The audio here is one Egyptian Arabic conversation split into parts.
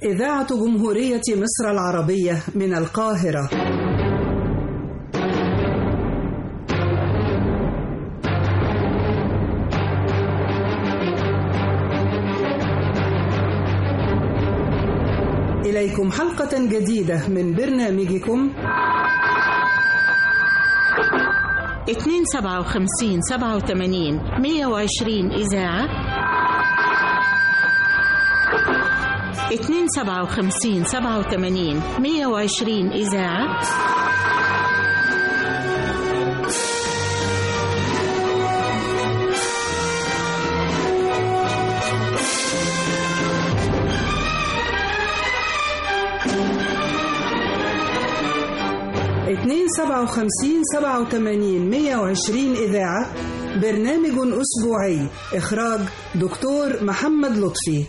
إذاعة جمهورية مصر العربية من القاهرة إليكم حلقة جديدة من برنامجكم اتنين سبعة وخمسين سبعة وثمانين مية وعشرين إذاعة اتنين سبعة وخمسين سبعة وثمانين مية وعشرين إذاعة اتنين سبعة وخمسين سبعة وثمانين مية وعشرين إذاعة برنامج أسبوعي إخراج دكتور محمد لطفي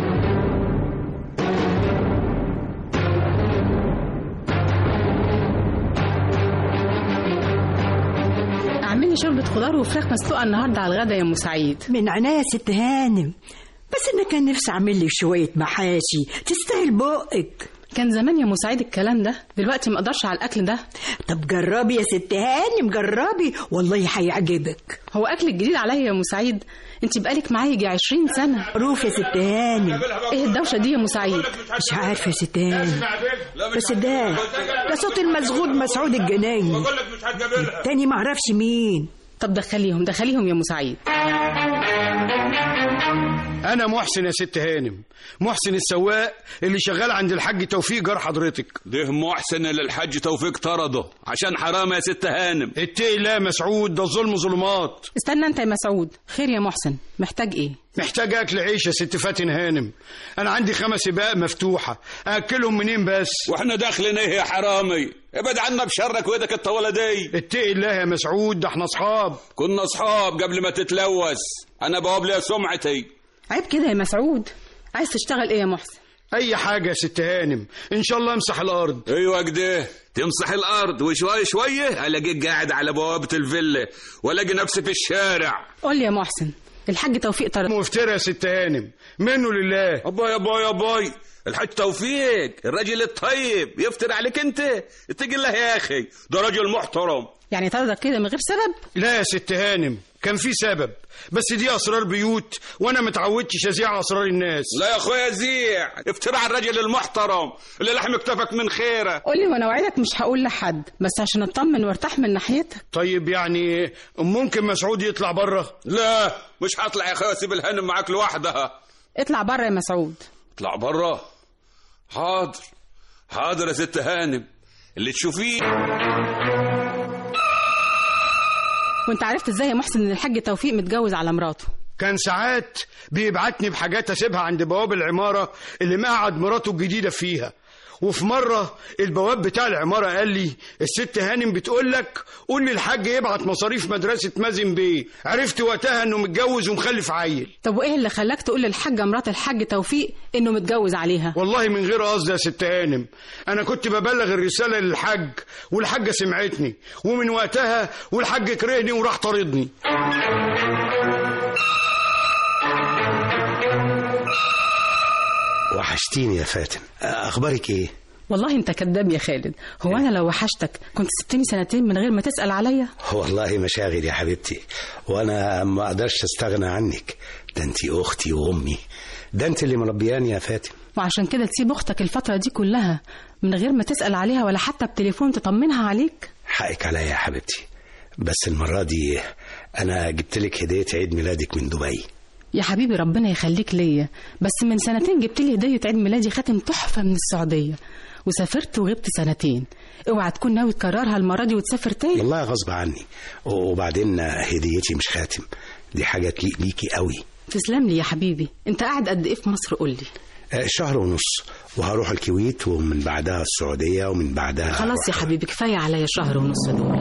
اعمل لي شوربه خضار وفراخ مسلوقه النهارده على الغدا يا ام سعيد من عناية ست هانم بس انا كان نفسي اعمل لي شويه محاشي تستاهل بقك كان زمان يا ام سعيد الكلام ده دلوقتي ما اقدرش على الاكل ده طب جربي يا ست هانم جربي والله هيعجبك هو اكل جديد عليا يا ام سعيد انت بقالك معايا يجي 20 سنه روف يا ست هانم ايه الدوشه دي يا ام سعيد مش عارفه يا ست هانم بس ده ده صوت المسغود مسعود الجنايني تاني معرفش مين طب دخليهم دخليهم يا ام سعيد انا محسن يا ست هانم محسن السواق اللي شغال عند الحاج توفيق جار حضرتك ده محسن اللي الحاج توفيق طرده عشان حرام يا ست هانم اتقي الله يا مسعود ده الظلم ظلمات استنى انت يا مسعود خير يا محسن محتاج ايه محتاج اكل عيش يا ست فاتن هانم انا عندي خمس سباق مفتوحه اكلهم منين بس واحنا داخلين ايه يا حرامي ابعد عنا بشرك وايدك الطويله دي اتقي الله يا مسعود ده احنا اصحاب كنا اصحاب قبل ما تتلوث انا بواب لي سمعتي عيب كده يا مسعود عايز تشتغل ايه يا محسن اي حاجه يا ست هانم ان شاء الله امسح الارض ايوه كده تمسح الارض وشويه شويه الاقيك قاعد على بوابه الفيلا والاقي نفسي في الشارع قول لي يا محسن الحاج توفيق طرد مفترى يا ست هانم منه لله ابا يا باي يا باي الحاج توفيق الراجل الطيب يفتر عليك انت اتقي الله يا اخي ده راجل محترم يعني طردك كده من غير سبب لا يا ست هانم كان في سبب بس دي اسرار بيوت وانا متعودتش ازيع اسرار الناس لا يا اخويا زيع افتر على الراجل المحترم اللي لحم كتفك من خيره قول لي وانا وعدك مش هقول لحد بس عشان اطمن وارتاح من ناحيتك طيب يعني ممكن مسعود يطلع بره لا مش هطلع يا اخويا سيب الهانم معاك لوحدها اطلع بره يا مسعود اطلع بره حاضر حاضر يا ست هانم اللي تشوفيه وانت عرفت ازاي يا محسن ان الحاج توفيق متجوز على مراته كان ساعات بيبعتني بحاجات اسيبها عند بواب العماره اللي مقعد مراته الجديده فيها وفي مرة البواب بتاع العمارة قال لي الست هانم بتقول لك قول للحاج يبعت مصاريف مدرسة مازن بيه عرفت وقتها انه متجوز ومخلف عيل طب وايه اللي خلاك تقول للحاجه مرات الحاج توفيق انه متجوز عليها والله من غير قصد يا ست هانم انا كنت ببلغ الرسالة للحاج والحاجة سمعتني ومن وقتها والحاج كرهني وراح طاردني وحشتيني يا فاتن اخبارك ايه والله انت كذاب يا خالد هو انا لو وحشتك كنت سبتني سنتين من غير ما تسال عليا والله مشاغل يا حبيبتي وانا ما اقدرش استغنى عنك ده انت اختي وامي ده انت اللي مربياني يا فاتن وعشان كده تسيب اختك الفتره دي كلها من غير ما تسال عليها ولا حتى بتليفون تطمنها عليك حقك عليا يا حبيبتي بس المرة دي أنا جبت لك هدية عيد ميلادك من دبي يا حبيبي ربنا يخليك ليا بس من سنتين جبت لي هديه عيد ميلادي خاتم تحفه من السعوديه وسافرت وغبت سنتين اوعى تكون ناوي تكررها المره دي وتسافر تاني والله غصب عني وبعدين هديتي مش خاتم دي حاجة تليق ليكي قوي تسلم لي يا حبيبي انت قاعد قد ايه في مصر قول لي آه، شهر ونص وهروح الكويت ومن بعدها السعودية ومن بعدها خلاص يا هروح- حبيبي كفايه عليا شهر ونص دول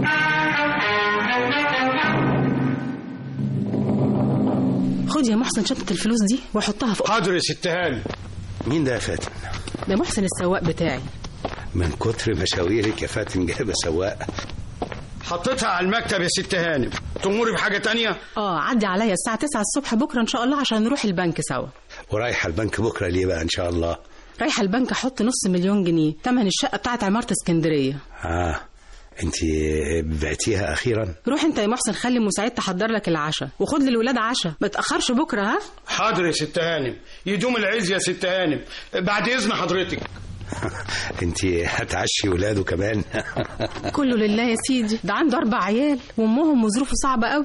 خد يا محسن شنطه الفلوس دي وحطها في حاضر يا ست هانم مين ده يا فاتن ده محسن السواق بتاعي من كتر مشاويرك يا فاتن جايبة سواق حطيتها على المكتب يا ست هانم تموري بحاجة تانية اه عدي عليا الساعه 9 الصبح بكره ان شاء الله عشان نروح البنك سوا ورايحة البنك بكرة ليه بقى إن شاء الله رايحه البنك احط نص مليون جنيه تمن الشقه بتاعت عماره اسكندريه اه انت بعتيها اخيرا روح انت يا محسن خلي مساعد تحضر لك العشاء وخد للولاد عشاء ما تاخرش بكره ها حاضر يا ست هانم يدوم العز يا ست هانم بعد اذن حضرتك انت هتعشي ولاده كمان كله لله يا سيدي ده عنده اربع عيال وامهم وظروفه صعبه قوي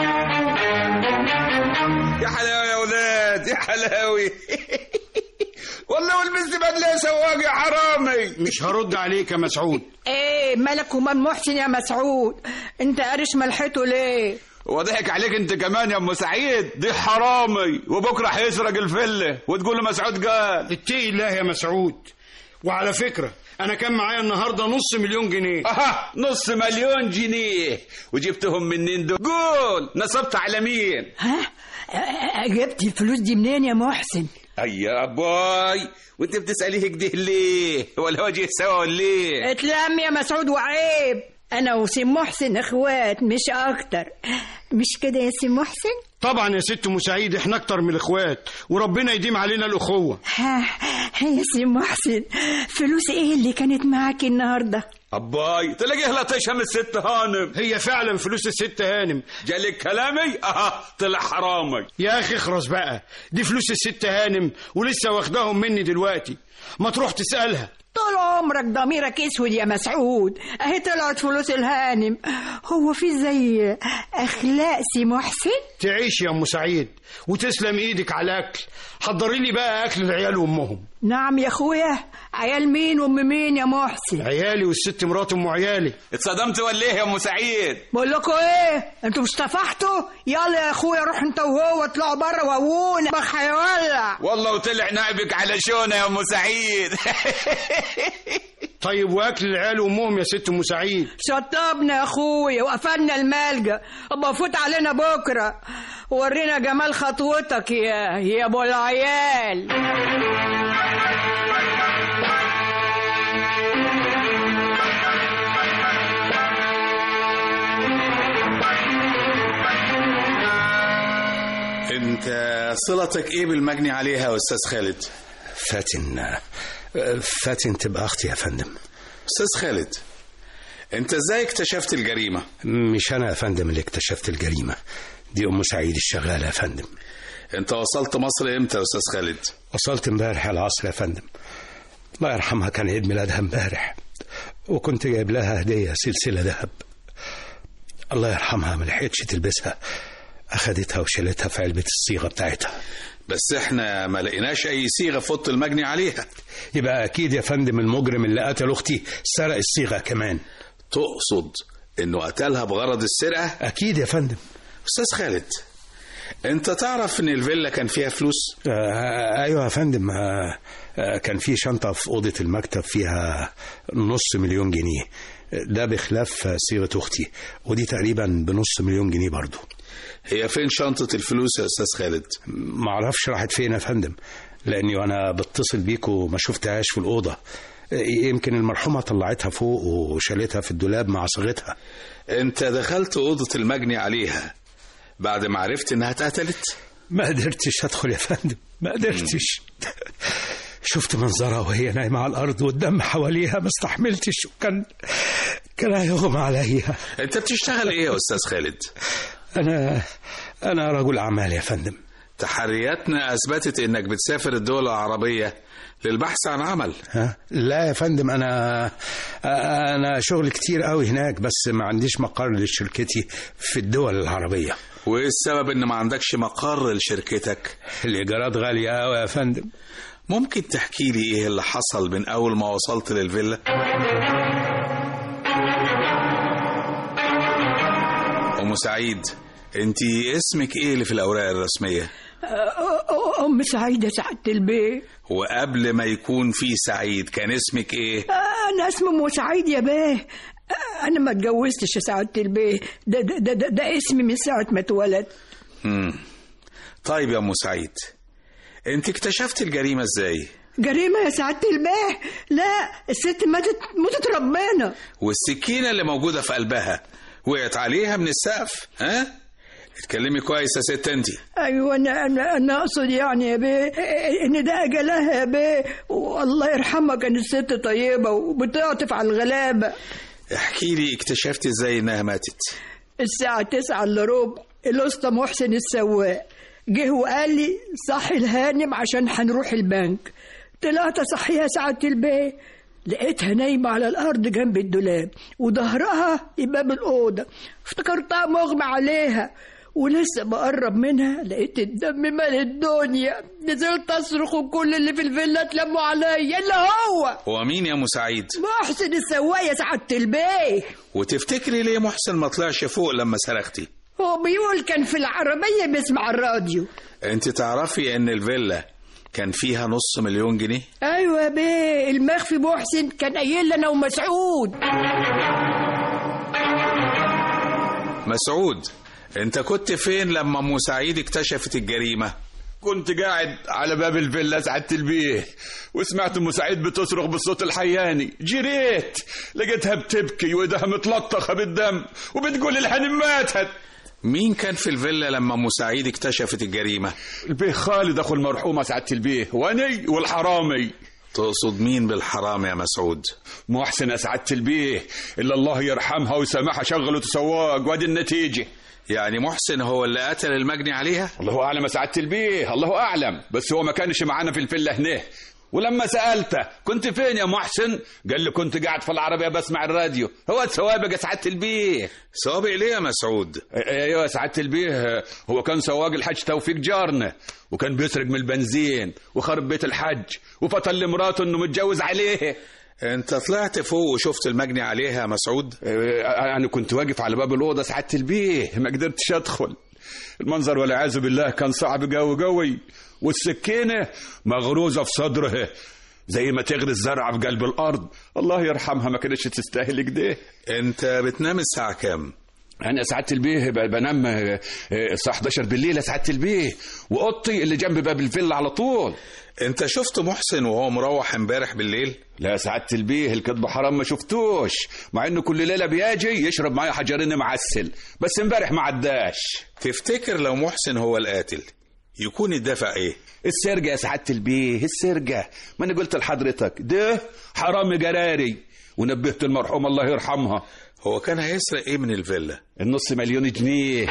يا حلاوه يا ولاد يا حلاوي والله والبس بدله سواق يا حرامي مش هرد عليك يا مسعود ايه مالك ومال محسن يا مسعود انت قارش ملحته ليه وضحك عليك انت كمان يا ام سعيد دي حرامي وبكره هيسرق الفله وتقول له مسعود قال اتقي الله يا مسعود وعلى فكرة أنا كان معايا النهاردة نص مليون جنيه اها نص مليون جنيه وجبتهم منين دول قول نصبت على مين ها جبت الفلوس دي منين يا محسن اي يا باي وانت بتساليه كده ليه ولا وجه سوا ولا ليه اتلم يا مسعود وعيب انا وسيم محسن اخوات مش اكتر مش كده يا سيم محسن طبعا يا ست مساعيد احنا اكتر من الاخوات وربنا يديم علينا الاخوة ها يا سيم محسن فلوس ايه اللي كانت معاك النهارده اباي تلاقيه لطيشها من الست هانم هي فعلا فلوس الست هانم جالك كلامي اها طلع حرامي يا اخي اخرس بقى دي فلوس الست هانم ولسه واخداهم مني دلوقتي ما تروح تسألها طول عمرك ضميرك اسود يا مسعود اهي طلعت فلوس الهانم هو في زي اخلاق سي محسن تعيش يا ام سعيد وتسلم ايدك على الاكل حضري لي بقى اكل العيال وامهم نعم يا اخويا عيال مين وام مين يا محسن عيالي والست مرات ام عيالي اتصدمت ولا ايه يا ام سعيد بقول لكم ايه انتوا مش طفحتوا يلا يا اخويا روح انت وهو اطلعوا بره وابونا بخ هيولع والله وطلع نائبك على شونه يا ام سعيد طيب واكل العيال وامهم يا ست ام سعيد شطبنا يا اخويا وقفلنا الملجأ ابقى فوت علينا بكره ورينا جمال خطوتك يا يا ابو العيال انت صلتك ايه بالمجني عليها يا استاذ خالد فاتن فاتن تبقى اختي يا فندم استاذ خالد انت ازاي اكتشفت الجريمه مش انا يا فندم اللي اكتشفت الجريمه دي ام سعيد الشغاله يا فندم انت وصلت مصر امتى يا استاذ خالد وصلت امبارح العصر يا فندم الله يرحمها كان عيد ميلادها امبارح وكنت جايب لها هديه سلسله ذهب الله يرحمها ما لحقتش تلبسها اخدتها وشالتها في علبه الصيغه بتاعتها بس احنا ما لقيناش اي صيغه في اوضه المجني عليها يبقى اكيد يا فندم المجرم اللي قتل اختي سرق الصيغه كمان تقصد انه قتلها بغرض السرقه اكيد يا فندم استاذ خالد انت تعرف ان الفيلا كان فيها فلوس آه ايوه يا فندم آه آه كان في شنطه في اوضه المكتب فيها نص مليون جنيه ده بخلاف صيغه اختي ودي تقريبا بنص مليون جنيه برضو هي فين شنطه الفلوس يا استاذ خالد معرفش راحت فين يا فندم لاني وانا بتصل بيكو ما شفتهاش في الاوضه يمكن المرحومه طلعتها فوق وشالتها في الدولاب مع صيغتها انت دخلت اوضه المجني عليها بعد ما عرفت انها اتقتلت ما قدرتش ادخل يا فندم ما قدرتش شفت منظرها وهي نايمه على الارض والدم حواليها ما استحملتش وكان كان هيغمى عليا انت بتشتغل ايه يا استاذ خالد انا انا رجل اعمال يا فندم تحرياتنا اثبتت انك بتسافر الدول العربيه للبحث عن عمل ها لا يا فندم انا انا شغل كتير قوي هناك بس ما عنديش مقر لشركتي في الدول العربيه وايه السبب ان ما عندكش مقر لشركتك الايجارات غاليه قوي يا فندم ممكن تحكي لي ايه اللي حصل من اول ما وصلت للفيلا ام سعيد انت اسمك ايه اللي في الاوراق الرسميه ام سعيده سعاده البيه وقبل ما يكون في سعيد كان اسمك ايه انا اسمي ام سعيد يا بيه انا ما اتجوزتش يا سعاده البيه ده ده, ده, ده, ده اسمي من ساعه ما اتولد مم. طيب يا ام سعيد انت اكتشفت الجريمه ازاي جريمه يا سعاده البيه لا الست ماتت موتت ربنا والسكينه اللي موجوده في قلبها وقعت عليها من السقف ها اتكلمي كويس يا ست انت ايوه انا انا انا اقصد يعني يا بيه ان ده اجلها يا بيه والله يرحمها كانت ست طيبه وبتعطف على الغلابه احكي لي اكتشفت ازاي انها ماتت الساعه تسعة الا ربع الاسطى محسن السواق جه وقال لي صحي الهانم عشان هنروح البنك طلعت اصحيها ساعة البيه لقيتها نايمة على الأرض جنب الدولاب وظهرها باب الأوضة افتكرتها مغمى عليها ولسه بقرب منها لقيت الدم مال الدنيا نزلت أصرخ وكل اللي في الفيلا اتلموا عليا إلا هو هو مين يا ام سعيد محسن السواق يا سعادة البيه وتفتكري ليه محسن ما طلعش فوق لما صرختي هو بيقول كان في العربية بيسمع الراديو انت تعرفي ان الفيلا كان فيها نص مليون جنيه ايوه يا بيه المخفي محسن كان قايل لي انا ومسعود مسعود انت كنت فين لما ام سعيد اكتشفت الجريمه كنت قاعد على باب الفيلا سعادة البيه وسمعت ام سعيد بتصرخ بالصوت الحياني جريت لقيتها بتبكي وايدها متلطخه بالدم وبتقول الحنين ماتت مين كان في الفيلا لما ام سعيد اكتشفت الجريمه البيه خالد اخو المرحومه سعاده البيه واني والحرامي تقصد مين بالحرام يا مسعود محسن يا سعاده البيه الا الله يرحمها ويسامحها شغل وتسواق وادي النتيجه يعني محسن هو اللي قتل المجني عليها الله اعلم يا سعاده البيه الله اعلم بس هو ما كانش معانا في الفيلا هنا ولما سالته كنت فين يا محسن قال لي كنت قاعد في العربيه بسمع الراديو هو سوابق يا سعاده البيه سوابق ليه يا مسعود ايوه يا سعاده البيه هو كان سواق الحج توفيق جارنا وكان بيسرق من البنزين وخرب بيت الحج وفتن لمراته انه متجوز عليه انت طلعت فوق وشفت المجني عليها يا مسعود انا كنت واقف على باب الاوضه سعاده البيه ما قدرتش ادخل المنظر والعياذ بالله كان صعب قوي قوي والسكينه مغروزه في صدره زي ما تغرز زرعه في قلب الارض الله يرحمها ما كانتش تستاهل كده انت بتنام الساعه كام انا سعاده البيه ب- بنام آه، آه، الساعه 11 بالليل يا سعاده البيه واوضتي اللي جنب باب الفيلا على طول انت شفت محسن وهو مروح امبارح بالليل لا يا سعاده البيه الكذب حرام ما شفتوش مع انه كل ليله بيجي يشرب معايا حجرين معسل بس امبارح ما عداش تفتكر لو محسن هو القاتل يكون الدافع ايه السرقه يا سعاده البيه السرقه ما انا قلت لحضرتك ده حرام جراري ونبهت المرحوم الله يرحمها هو كان هيسرق ايه من الفيلا النص مليون جنيه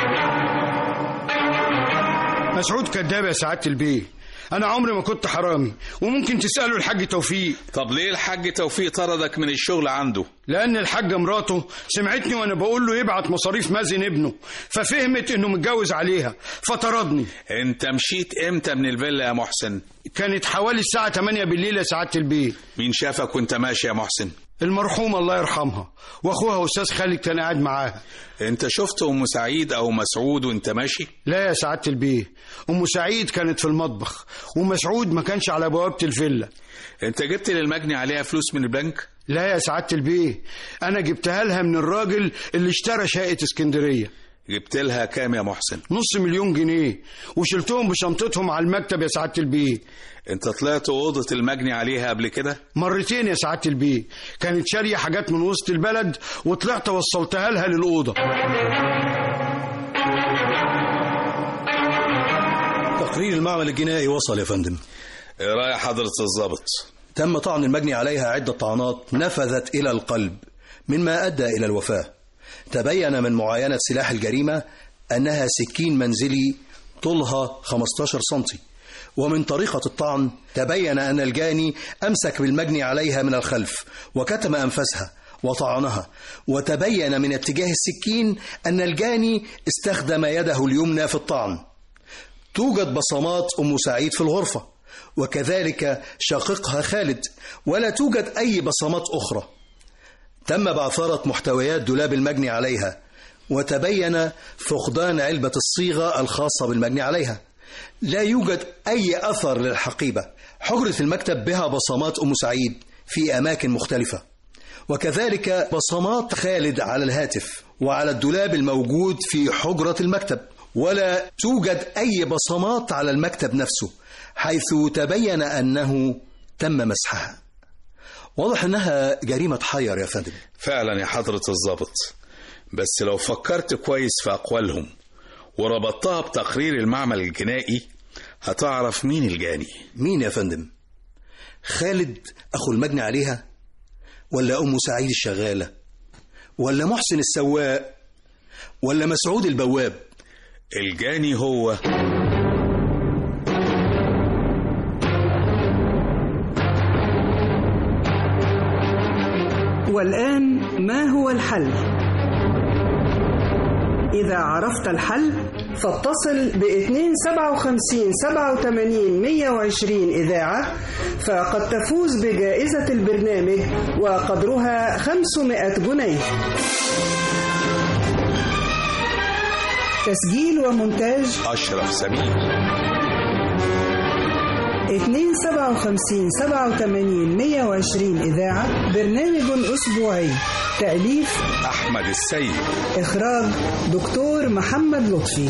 مسعود كذاب يا سعاده البيه انا عمري ما كنت حرامي وممكن تساله الحاج توفيق طب ليه الحاج توفيق طردك من الشغل عنده لان الحاجه مراته سمعتني وانا بقول له يبعت مصاريف مازن ابنه ففهمت انه متجوز عليها فطردني انت مشيت امتى من الفيلا يا محسن كانت حوالي الساعه 8 بالليل يا سعاده البيه مين شافك وانت ماشي يا محسن المرحومه الله يرحمها واخوها استاذ خالد كان قاعد معاها انت شفت ام سعيد او مسعود وانت ماشي لا يا سعاده البيه ام سعيد كانت في المطبخ ومسعود ما كانش على بوابه الفيلا انت جبت للمجني عليها فلوس من البنك لا يا سعاده البيه انا جبتها لها من الراجل اللي اشترى شقه اسكندريه جبت لها كام يا محسن نص مليون جنيه وشلتهم بشنطتهم على المكتب يا سعاده البيه انت طلعت اوضه المجني عليها قبل كده مرتين يا سعاده البيه كانت شاريه حاجات من وسط البلد وطلعت وصلتها لها للاوضه تقرير المعمل الجنائي وصل يا فندم ايه راي حضره الضابط تم طعن المجني عليها عدة طعنات نفذت إلى القلب مما أدى إلى الوفاة تبين من معاينة سلاح الجريمة أنها سكين منزلي طولها 15 سنتي ومن طريقة الطعن تبين أن الجاني أمسك بالمجني عليها من الخلف وكتم أنفاسها وطعنها وتبين من اتجاه السكين أن الجاني استخدم يده اليمنى في الطعن توجد بصمات أم سعيد في الغرفة وكذلك شقيقها خالد ولا توجد أي بصمات أخرى تم بعثرة محتويات دولاب المجني عليها وتبين فقدان علبة الصيغة الخاصة بالمجني عليها لا يوجد أي أثر للحقيبة حجرة المكتب بها بصمات أم سعيد في أماكن مختلفة وكذلك بصمات خالد على الهاتف وعلى الدولاب الموجود في حجرة المكتب ولا توجد أي بصمات على المكتب نفسه حيث تبين أنه تم مسحها واضح أنها جريمة حير يا فندم فعلا يا حضره الضابط بس لو فكرت كويس في اقوالهم وربطتها بتقرير المعمل الجنائي هتعرف مين الجاني مين يا فندم خالد أخو المجني عليها ولا أم سعيد الشغالة ولا محسن السواق ولا مسعود البواب الجاني هو والآن ما هو الحل؟ إذا عرفت الحل فاتصل ب 257 87 120 إذاعة فقد تفوز بجائزة البرنامج وقدرها 500 جنيه تسجيل ومونتاج أشرف سمير 257 87 120 إذاعة برنامج أسبوعي تأليف أحمد السيد إخراج دكتور محمد لطفي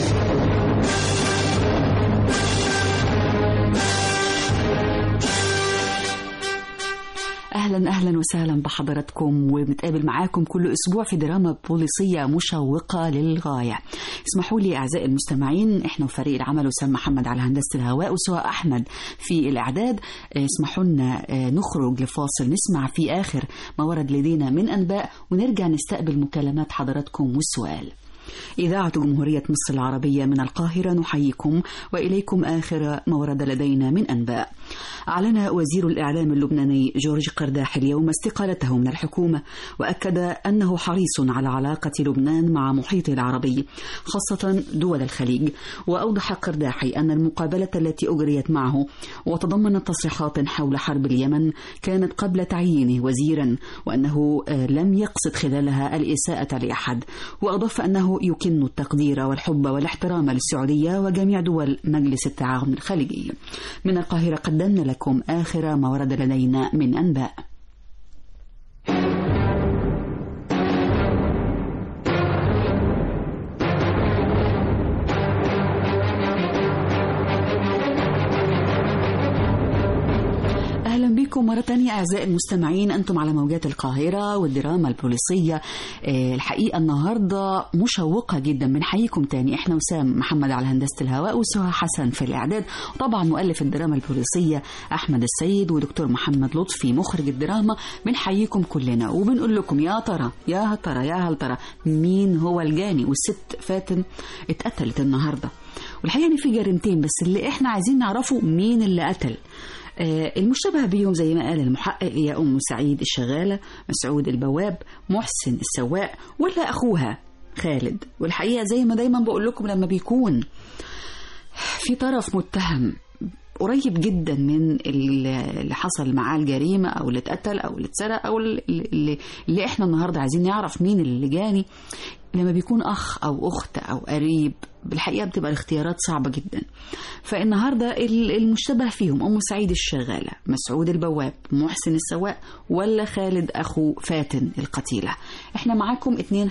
اهلا اهلا وسهلا بحضراتكم وبنتقابل معاكم كل اسبوع في دراما بوليسيه مشوقه للغايه. اسمحوا لي اعزائي المستمعين احنا وفريق العمل وسام محمد على هندسه الهواء وسواء احمد في الاعداد اسمحوا لنا نخرج لفاصل نسمع في اخر ما ورد لدينا من انباء ونرجع نستقبل مكالمات حضراتكم والسؤال. إذاعة جمهورية مصر العربية من القاهرة نحييكم وإليكم آخر ما ورد لدينا من أنباء. أعلن وزير الإعلام اللبناني جورج قرداح اليوم استقالته من الحكومة وأكد أنه حريص على علاقة لبنان مع محيطه العربي خاصة دول الخليج وأوضح قرداحي أن المقابلة التي أجريت معه وتضمنت تصريحات حول حرب اليمن كانت قبل تعيينه وزيرا وأنه لم يقصد خلالها الإساءة لأحد وأضاف أنه يكن التقدير والحب والاحترام للسعودية وجميع دول مجلس التعاون الخليجي من القاهرة قدمنا لكم آخر ما ورد لدينا من أنباء أهلا بكم مرة تانية أعزائي المستمعين أنتم على موجات القاهرة والدراما البوليسية آه، الحقيقة النهاردة مشوقة جدا بنحييكم تاني إحنا وسام محمد على هندسة الهواء وسهى حسن في الإعداد وطبعا مؤلف الدراما البوليسية أحمد السيد ودكتور محمد لطفي مخرج الدراما بنحييكم كلنا وبنقول لكم يا ترى يا ترى يا هل ترى مين هو الجاني والست فاتن اتقتلت النهارده والحقيقة إن في جريمتين بس اللي إحنا عايزين نعرفه مين اللي قتل آه، المشتبه بيهم زي ما قال المحقق هي أم سعيد الشغالة مسعود البواب محسن السواق ولا أخوها خالد والحقيقة زي ما دايما بقول لكم لما بيكون في طرف متهم قريب جدا من اللي حصل معاه الجريمة أو اللي اتقتل أو اللي اتسرق أو اللي, اللي احنا النهاردة عايزين نعرف مين اللي جاني لما بيكون أخ أو أخت أو قريب بالحقيقة بتبقى الاختيارات صعبة جدا فالنهاردة المشتبه فيهم أم سعيد الشغالة مسعود البواب محسن السواق ولا خالد أخو فاتن القتيلة احنا معاكم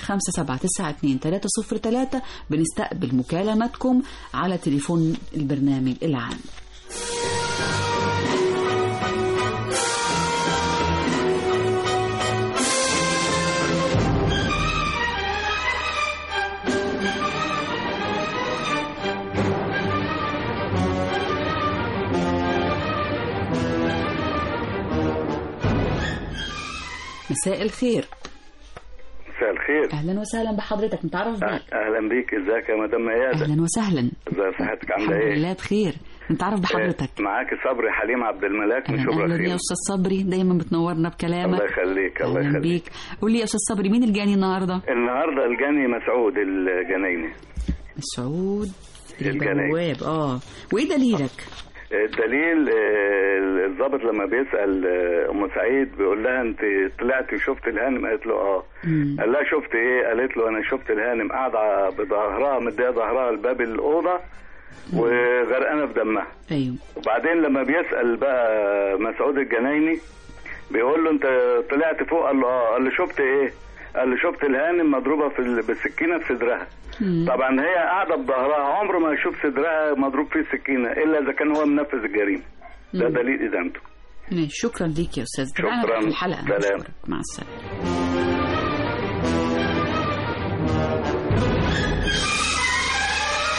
2579 بنستقبل مكالماتكم على تليفون البرنامج العام مساء الخير مساء الخير اهلا وسهلا بحضرتك نتعرف بيك اهلا بيك ازيك يا مدام ميادة اهلا وسهلا ازي صحتك عامله الحمد ايه لله بخير نتعرف بحضرتك معاك صبري حليم عبد الملاك من اهلا شبرا اهلا يا خير استاذ صبري دايما بتنورنا بكلامك الله يخليك الله اهلا يخليك بيك قول لي يا استاذ صبري مين الجاني النهارده النهارده الجاني مسعود الجنايني مسعود الجنايني. البواب اه وايه دليلك الدليل آه، الضابط لما بيسال آه، ام سعيد بيقول لها انت طلعتي وشفت الهانم قالت له اه قال لها شفت ايه قالت له انا شفت الهانم قاعده بظهرها مديه ظهرها لباب الاوضه وغرقانه في دمها ايوه وبعدين لما بيسال بقى مسعود الجنايني بيقول له انت طلعت فوق قال له اه قال له شفت ايه قال له شفت الهانم مضروبه في ال- بالسكينه في صدرها طبعا هي قاعده بظهرها عمره ما يشوف صدرها مضروب فيه السكينه الا اذا كان هو منفذ الجريمه ده مم. دليل ادانته ماشي شكرا ليك يا استاذ شكراً. تابعنا في الحلقه سلام. بشكرك. مع السلامه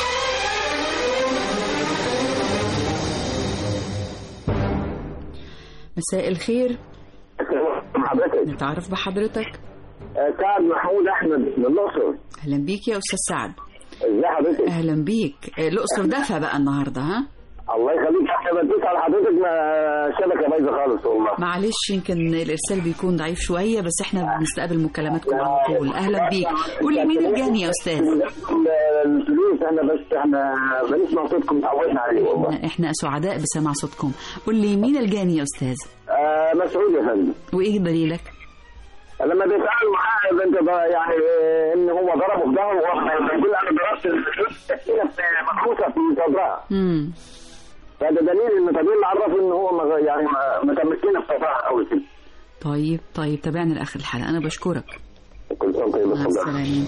مساء الخير حضرتك نتعرف بحضرتك سعد محمود احمد من الاقصر اهلا بيك يا استاذ سعد ازي حضرتك اهلا بيك آه، الاقصر دفى بقى النهارده ها الله يخليك احنا بنتصل حضرتك ما الشبكه بايظه خالص والله معلش يمكن الارسال بيكون ضعيف شويه بس احنا بنستقبل مكالماتكم على طول اهلا بيك قول لي مين الجاني يا استاذ الفلوس احنا بس احنا بنسمع صوتكم تعودنا عليه والله احنا سعداء بسمع صوتكم قول لي مين الجاني يا استاذ آه مسعود يا فندم وايه دليلك لما بيتعامل معاه انت بقى يعني آه، ان هو ضربه في ظهره وهو بيقول انا ضربت الفلوس محبوسه في صدرها امم فده دليل ان طبيعي اللي عرفه ان هو ما- يعني ما- متمكنه في صدرها قوي كده طيب طيب تابعنا لاخر الحلقه انا بشكرك كل سنه وانت طيب مع اتفضل. السلامه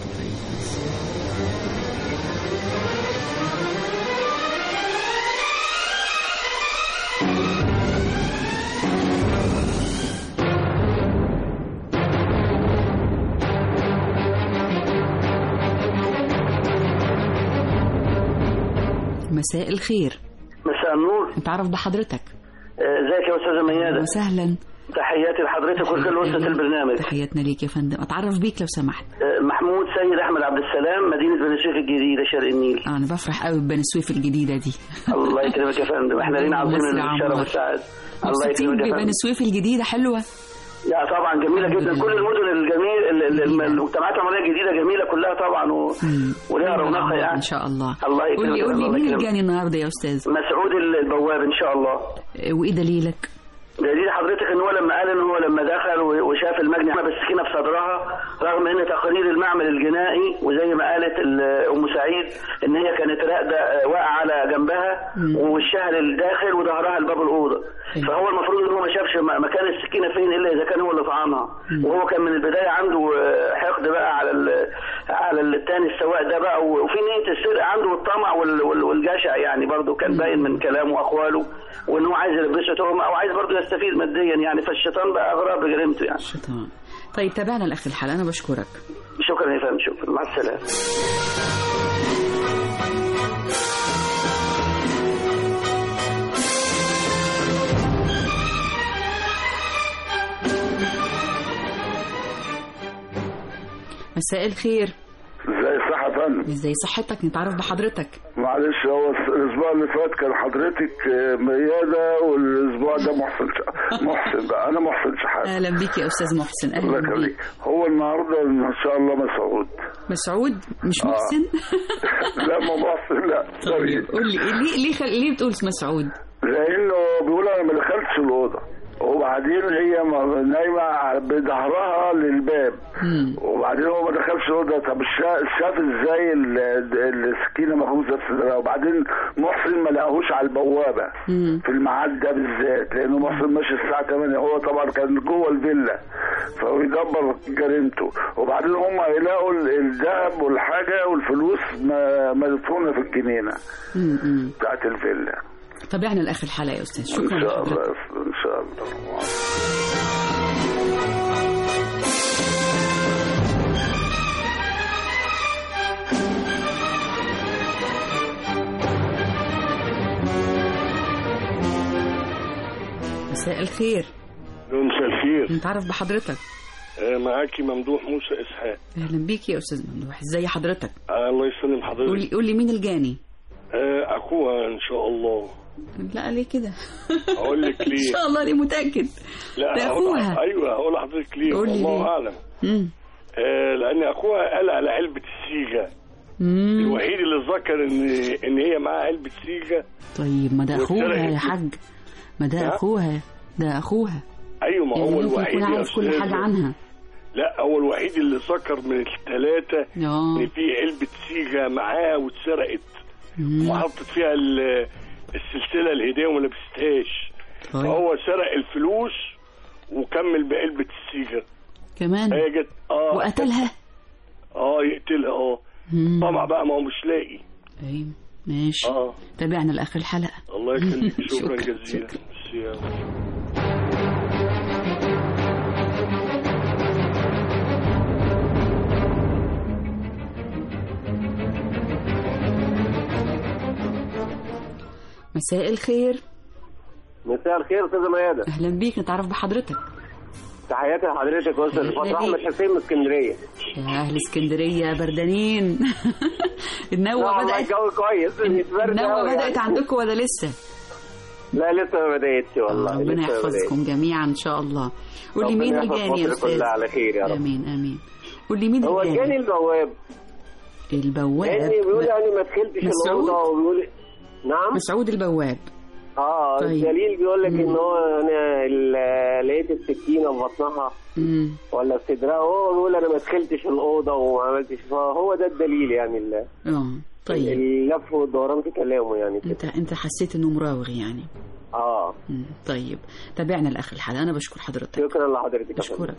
مساء الخير مساء النور نتعرف بحضرتك آه، ازيك يا استاذه مياده وسهلا تحياتي لحضرتك وكل اسره البرنامج تحياتنا ليك يا فندم اتعرف بيك لو سمحت آه، محمود سيد احمد عبد السلام مدينه بني سويف الجديده شرق النيل انا بفرح قوي ببني سويف الجديده دي الله يكرمك يا فندم احنا لينا عظيم مصر الشرف عمار. والسعاده الله مبسوطين يكرمك يا ببني فندم سويف الجديده حلوه لا طبعا جميله جدا كل المدن الجميل ال- ال- المجتمعات العمرانيه الجديده جميله كلها طبعا و... وليها رونقها يعني ان شاء الله الله يكرمك قول لي قول لي الله مين يكرمك. الجاني النهارده يا استاذ مسعود البواب ان شاء الله وايه دليلك دليل حضرتك ان هو لما قال ان هو لما دخل و- وشاف المجني بالسكينه في صدرها رغم ان تقارير المعمل الجنائي وزي ما قالت ال- ام سعيد ان هي كانت راقده آه، واقعه على جنبها ووشها للداخل وظهرها لباب الاوضه فهو المفروض ان هو ما شافش م- مكان السكينه فين الا اذا كان هو اللي طعنها وهو كان من البدايه عنده آه، حقد بقى على ال- على الثاني السواق ده بقى و- وفي نيه السرقه عنده والطمع وال- وال- والجشع يعني برضه كان باين من كلامه واقواله وان هو عايز يلبسه تهمه او عايز برضه يستفيد ماديا يعني فالشيطان بقى اغرى بجريمته يعني الشيطان طيب تابعنا لاخر الحلقه انا بشكرك شكرا يا فندم شكرا مع السلامه مساء الخير ازاي الصحة يا فندم ازاي صحتك نتعرف بحضرتك معلش هو الاسبوع اللي فات كان حضرتك آه، ميادة والاسبوع ده محسن ش... محسن بقى انا محسن شحات اهلا بيك يا استاذ محسن الله اهلا يخليك بيك هو النهارده ان شاء الله مسعود مسعود مش آه. محسن لا ما محسن لا سوري قول لي ليه ليه خل... ليه بتقول مسعود لانه بيقول انا ما دخلتش الاوضه وبعدين هي ما- نايمه بظهرها للباب وبعدين هو ما دخلش الاوضه طب شا- شاف ازاي ال- السكينه مغروزه في صدرها وبعدين محسن ما لقاهوش على البوابه في الميعاد ده بالذات لانه محسن ماشي الساعه 8 هو طبعا كان جوه الفيلا فهو يدبر جريمته وبعدين هم يلاقوا ال- الذهب والحاجه والفلوس م- مدفونه في الجنينه م-م. بتاعت الفيلا تابعنا لاخر الحلقه يا استاذ ان شكرا شاء الله لحضرتك ان شاء الله مساء الخير مساء الخير نتعرف بحضرتك آه، معاكي ممدوح موسى اسحاق اهلا بيك يا استاذ ممدوح ازي حضرتك آه، الله يسلم قول لي حضرتك قول لي مين الجاني آه، اخوها ان شاء الله لا ليه كده اقول لك ان ليه شاء الله ليه متاكد لا ده هقول- أخوها. ايوه هقول لحضرتك ليه قول لي والله ليه. اعلم مم. آه، لان اخوها قال على علبه الصيغه مم. الوحيد اللي ذكر ان ان هي معاها علبه صيغه طيب ما ده اخوها واتسرقت. يا حاج ما ده ها؟ اخوها ده اخوها ايوه ما يعني هو ممكن الوحيد يكون يا عارف كل أستاذ. حاجه عنها لا هو الوحيد اللي ذكر من الثلاثه اه ان في علبه صيغه معاه واتسرقت مم. وحطت فيها ال- السلسله الهديه وما لبستهاش طيب. فهو سرق الفلوس وكمل بعلبه السيجاره كمان هي جت اه وقتلها اه يقتلها اه مم. طمع بقى ما هو مش لاقي ايوه ماشي اه تابعنا لاخر الحلقه الله يخليك شكرا شكرا، جزيلا ميرسي يا مساء الخير مساء الخير استاذه ميادة اهلا بيك نتعرف بحضرتك تحياتي لحضرتك يا استاذ فتحي احمد حسين من اسكندريه يا اهل اسكندريه بردانين النوة لا، والله بدات الجو كويس برد النوة أوي بدات يعني. عندكم ولا لسه لا لسه ما بدأتش والله ربنا لسه ما يحفظكم جميعا ان شاء الله قول لي ربنا مين يحفظ الجاني يا مصر استاذ كلها على خير يا رب. امين امين قول لي مين هو الجاني الجاني البواب البواب يعني بيقول يعني ما دخلتش مسعود؟ الاوضه وبيقول نعم مسعود البواب اه طيب. الدليل بيقول لك ان هو انا ال- لقيت السكينه في بطنها مم. ولا في صدرها هو بيقول انا ما دخلتش الاوضه وما عملتش فهو ده الدليل يعني ال- اه طيب اللف والدوران في كلامه يعني انت انت حسيت انه مراوغ يعني اه مم. طيب تابعنا لاخر الحلقه انا بشكر حضرتك شكرا لحضرتك يا بشكرك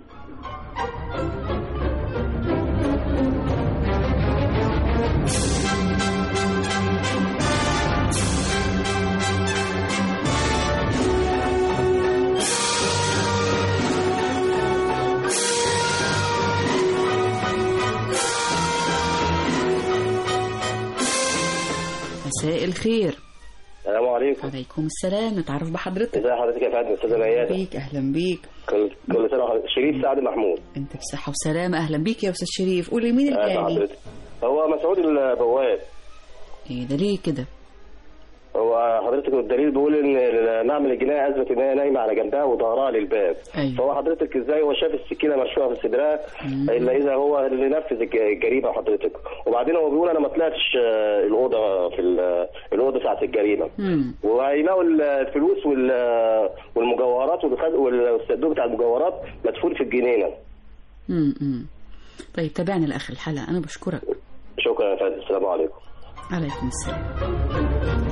مساء الخير السلام عليكم عليكم السلام نتعرف بحضرتك ازي حضرتك يا فندم استاذه اهلا ميادة بيك اهلا بيك كل كل سنه وحضرتك شريف سعد محمود انت بصحه وسلامه اهلا بيك يا استاذ شريف قول لي مين أهلا الجاني حضرتك هو مسعود البواب ايه ده ليه كده هو حضرتك الدليل بيقول ان المعمل الجنائي اثبت ان هي نايمه على جنبها وظهرها للباب أيوة. فهو حضرتك ازاي هو شاف السكينه مرشوقه في صدرها الا اذا هو اللي نفذ الج- الجريمه حضرتك وبعدين هو بيقول انا ما طلعتش آه، الاوضه في ال- الاوضه ساعه الجريمه مم. وهيلاقوا الفلوس وال- والمجوهرات والخز- والصندوق بتاع المجوهرات مدفون في الجنينه مم. مم. طيب تابعنا لاخر الحلقه انا بشكرك شكرا يا فندم السلام عليكم عليكم السلام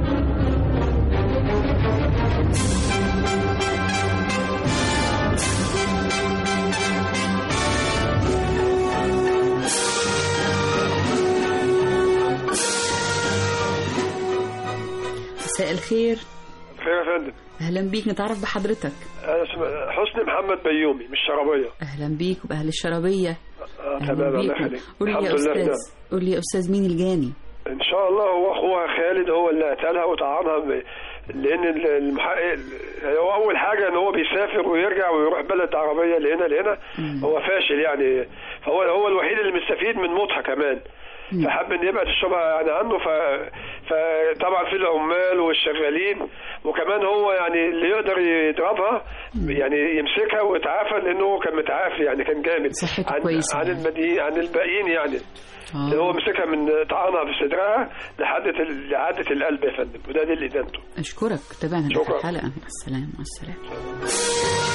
مساء الخير خير يا فندم اهلا بيك نتعرف بحضرتك انا اسمي حسني محمد بيومي مش شربيه اهلا بيك وباهل الشربيه آه أهلاً تمام الله بيكم. يخليك قول لي الحمد يا لله استاذ ده. قول لي يا استاذ مين الجاني ان شاء الله هو اخوها خالد هو اللي قتلها وطعنها ب... لان ال- المحقق هو اول حاجه ان هو بيسافر ويرجع ويروح بلد عربيه لهنا لهنا هو فاشل يعني فهو هو الوحيد اللي مستفيد من موتها كمان فحب ان يبعد الشبهه يعني عنه ف... فطبعا في العمال والشغالين وكمان هو يعني اللي يقدر يضربها يعني يمسكها ويتعافى لانه هو كان متعافي يعني كان جامد صحته عن كويسة عن المدي... عن الباقيين يعني اللي هو مسكها من طعنها في صدرها لحد لعادة القلب يا فندم وده دي اللي ادانته اشكرك تابعنا لاخر شكرا. الحلقه مع السلامه مع السلامه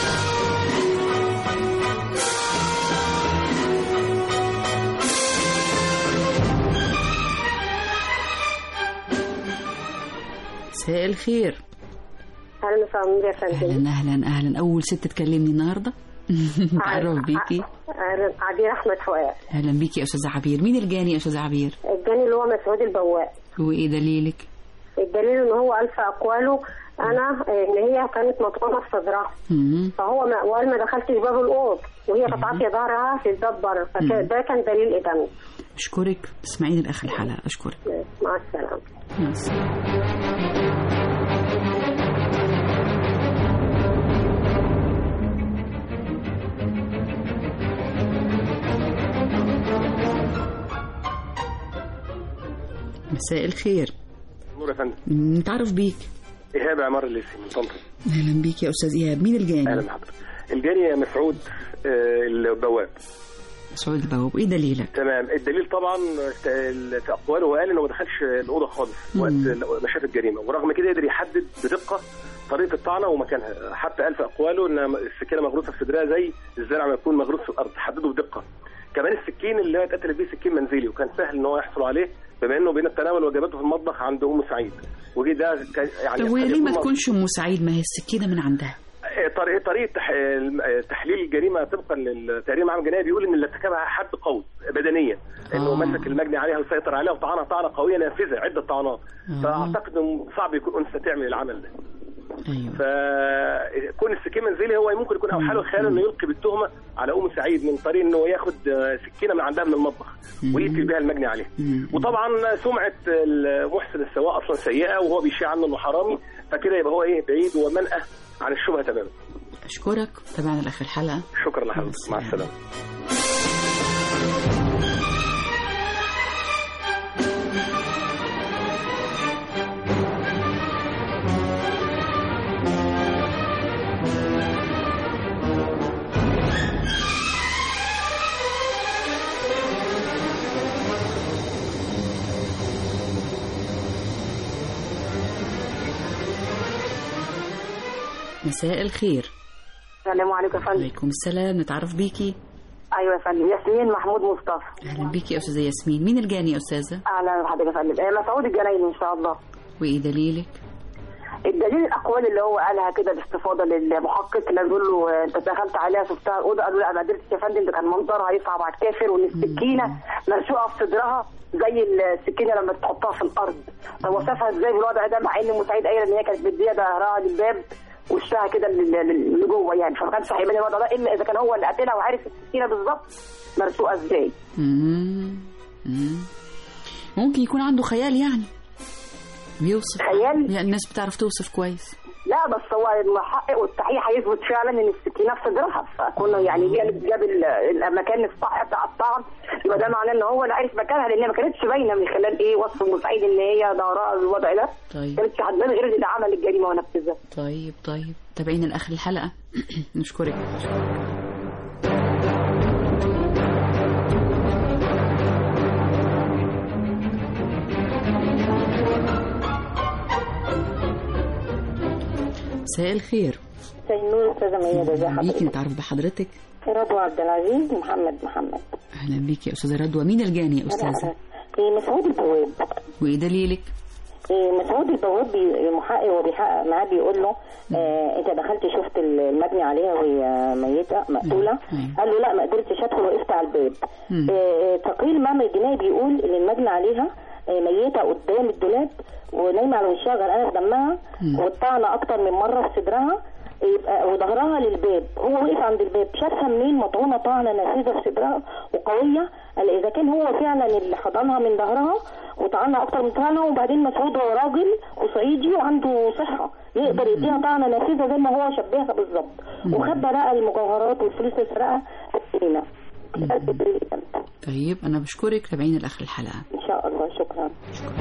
مساء الخير اهلا وسهلا يا فندم اهلا اهلا اهلا اول ست تكلمني النهارده اتعرف بيكي اهلا عبير احمد فؤاد اهلا بيكي يا استاذه عبير مين الجاني يا استاذه عبير الجاني اللي هو مسعود البواق وايه دليلك الدليل ان هو الف اقواله انا ان هي كانت مطعونه في صدرها مم. فهو ما وقال ما دخلتش باب الاوض وهي كانت عافيه ظهرها في الباب بره فده كان دليل ادانه اشكرك تسمعيني لاخر الحلقه اشكرك مع السلامه مع السلامه مساء الخير نور يا فندم نتعرف بيك ايهاب عمار الليثي من طنطا اهلا بيك يا استاذ ايهاب مين الجاني اهلا بحضرتك الجاني مسعود آه، البواب مسعود البواب ايه دليلك تمام الدليل طبعا في في اقواله هو قال انه ما دخلش الاوضه خالص وقت ما شاف الجريمه ورغم كده قدر يحدد بدقه طريقه الطعنه ومكانها حتى قال في اقواله ان السكينه مغروسه في صدرها زي الزرع ما يكون مغروس في الارض حدده بدقه كمان السكين اللي هي اتقتلت بيه سكين منزلي وكان سهل ان هو يحصل عليه بما انه بين التناول وجباته في المطبخ عند ام سعيد ودي ده كان- يعني طب وهي قد ليه ما يكون تكونش ام سعيد ما هي السكينه من عندها طريقه طريقه تح- تحليل الجريمه طبقا للتقرير العام الجنائي بيقول ان اللي ارتكبها حد قوي بدنيا انه آه. مسك المجني عليها وسيطر عليها وطعنها طعنه قويه نافذه عده طعنات آه. فاعتقد انه صعب يكون انثى تعمل العمل ده ايوه فكون السكين منزلي هو ممكن يكون او حاله خياله انه يلقي بالتهمه على ام سعيد من طريق انه ياخد آه، سكينه من عندها من المطبخ ويقتل بها المجني عليه وطبعا سمعه محسن السواق اصلا سيئه وهو بيشيع عنه انه حرامي فكده يبقى هو ايه بعيد ومنأى عن الشبهه تماما اشكرك تابعنا لاخر الحلقه شكرا لحضرتك مع السلامه مساء الخير السلام عليكم يا فندم عليكم السلام نتعرف بيكي ايوه يا فندم ياسمين محمود مصطفى اهلا بيكي يا استاذه ياسمين مين الجاني يا استاذه اهلا بحضرتك يا فندم آه، مسعود الجنايني ان شاء الله وايه دليلك الدليل الاقوال اللي هو قالها كده باستفاضه للمحقق اللي بيقول له آه، انت دخلت عليها شفتها الاوضه قالوا لا ما قدرتش يا فندم ده كان منظرها يصعب على الكافر وان السكينه مرشوقه في صدرها زي السكينه لما تحطها في الارض طب وصفها ازاي بالوضع ده مع ان مساعد قايله ان هي كانت مديه ظهرها للباب وشها كده لل- لل- لجوه يعني فما كانش هيبان الوضع ده الا اذا كان هو اللي قتلها وعارف السكينه بالظبط مرشوقه ازاي مم. مم. ممكن يكون عنده خيال يعني بيوصف خيال يعني الناس بتعرف توصف كويس لا بس هو المحقق والتحقيق هيثبت فعلا ان السكينه في صدرها فكنا يعني جاب جاب ال- المكان الصح بتاع الطعن يبقى ده معناه ان هو اللي عارف مكانها لان ما كانتش باينه من خلال ايه وصف المساعد ان هي ظهرها بالوضع ده طيب كانتش هتبان غير ان ده عمل الجريمه ونفذها طيب طيب تابعينا لاخر الحلقه نشكرك مساء الخير مساء النور استاذه ميادة ازي بيكي حضرتك نتعرف بحضرتك رضوى عبد العزيز محمد محمد اهلا بيكي يا استاذه رضوى مين الجاني يا استاذه إيه، مسعود البواب وايه دليلك إيه، مسعود البواب بي- المحقق وهو بيحقق معاه بيقول له آه انت دخلت شفت المبني عليها وهي ميته مقتوله قال له لا ما قدرتش ادخل وقفت على الباب آه تقرير المعمل الجنائي بيقول ان المبني عليها آه، ميته قدام الدولاب ونايمه على وشها غرقانه في دمها والطعنه اكتر من مره في صدرها يبقى وظهرها للباب هو وقف عند الباب شافها منين مطعونه طعنه نافذه في صدرها وقويه قال اذا كان هو فعلا اللي حضنها من ظهرها وطعنها اكتر من طعنه وبعدين مسعود هو راجل وصعيدي وعنده صحه يقدر يديها طعنه نافذه زي ما هو شبهها بالظبط وخبى بقى المجوهرات والفلوس اللي سرقها في السينة. طيب انا بشكرك تابعينا لاخر الحلقه ان شاء الله شكرا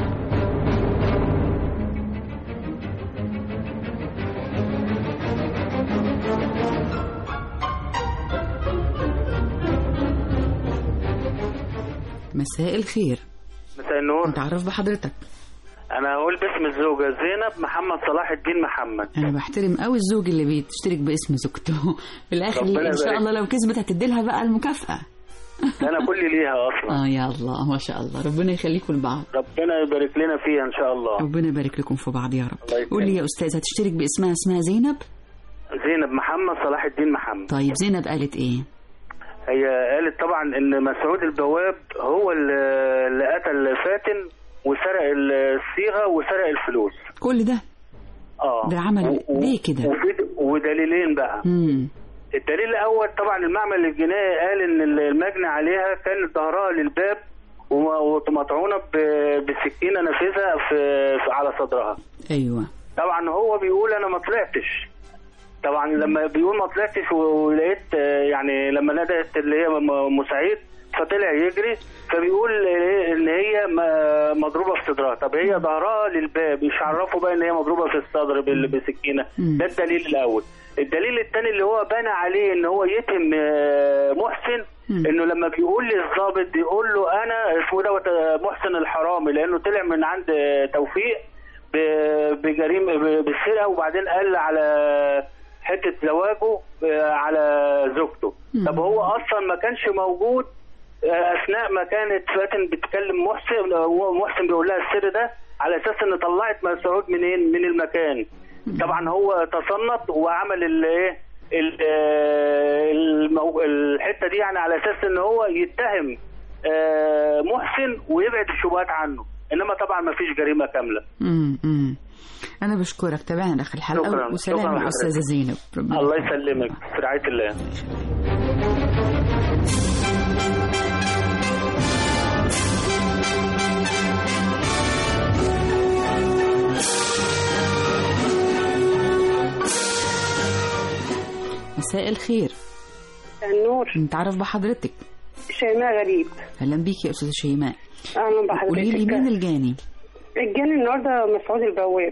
مساء الخير مساء النور نتعرف بحضرتك انا هقول باسم الزوجه زينب محمد صلاح الدين محمد انا بحترم قوي الزوج اللي بيشترك باسم زوجته في الاخر ربنا ان شاء يبارك. الله لو كسبت هتدي لها بقى المكافاه انا كل ليها اصلا اه يا الله ما شاء الله ربنا يخليكم لبعض ربنا يبارك لنا فيها ان شاء الله ربنا يبارك لكم في بعض يا رب الله يكرمك. قول لي يا استاذ هتشترك باسمها اسمها زينب زينب محمد صلاح الدين محمد طيب زينب قالت ايه هي قالت طبعا ان مسعود البواب هو اللي اللي قتل فاتن وسرق الصيغه وسرق الفلوس كل ده اه ده عمل ليه كده وفي ودليلين بقى امم الدليل الاول طبعا المعمل الجنائي قال ان المجني عليها كانت ظهرها للباب وم- ومطعونه ب- بسكينه نافذه في في- على صدرها ايوه طبعا هو بيقول انا ما طلعتش طبعا لما بيقول ما طلعتش و- ولقيت آه، يعني لما ندهت اللي هي م- مساعد فطلع يجري فبيقول إيه ان هي م- مضروبه في صدرها طب هي ظهرها للباب مش عرفوا بقى ان هي مضروبه في الصدر بال- بسكينه ده الدليل الاول الدليل الثاني اللي هو بنى عليه ان هو يتهم آه، محسن انه لما بيقول للظابط بيقول له انا اسمه دوت آه، محسن الحرامي لانه طلع من عند آه، توفيق ب- بجريمه ب- بالسرقه وبعدين قال على حته زواجه آه، على زوجته طب هو اصلا ما كانش موجود آه، اثناء ما كانت فاتن بتكلم محسن هو محسن بيقول لها السر ده على اساس ان طلعت مسعود منين من المكان طبعا هو تصنت وعمل الايه ال- آه، المو- الحته دي يعني على اساس ان هو يتهم آه، محسن ويبعد الشبهات عنه انما طبعا ما فيش جريمه كامله امم انا بشكرك تابعنا لاخر الحلقه شكراً. وسلام شكراً مع لحضرتك. استاذه زينب ربنا الله يسلمك في رعايه الله مساء الخير النور نتعرف بحضرتك شيماء غريب اهلا بيكي يا استاذه شيماء اهلا بحضرتك قولي لي مين الجاني الجاني النهارده مسعود البواب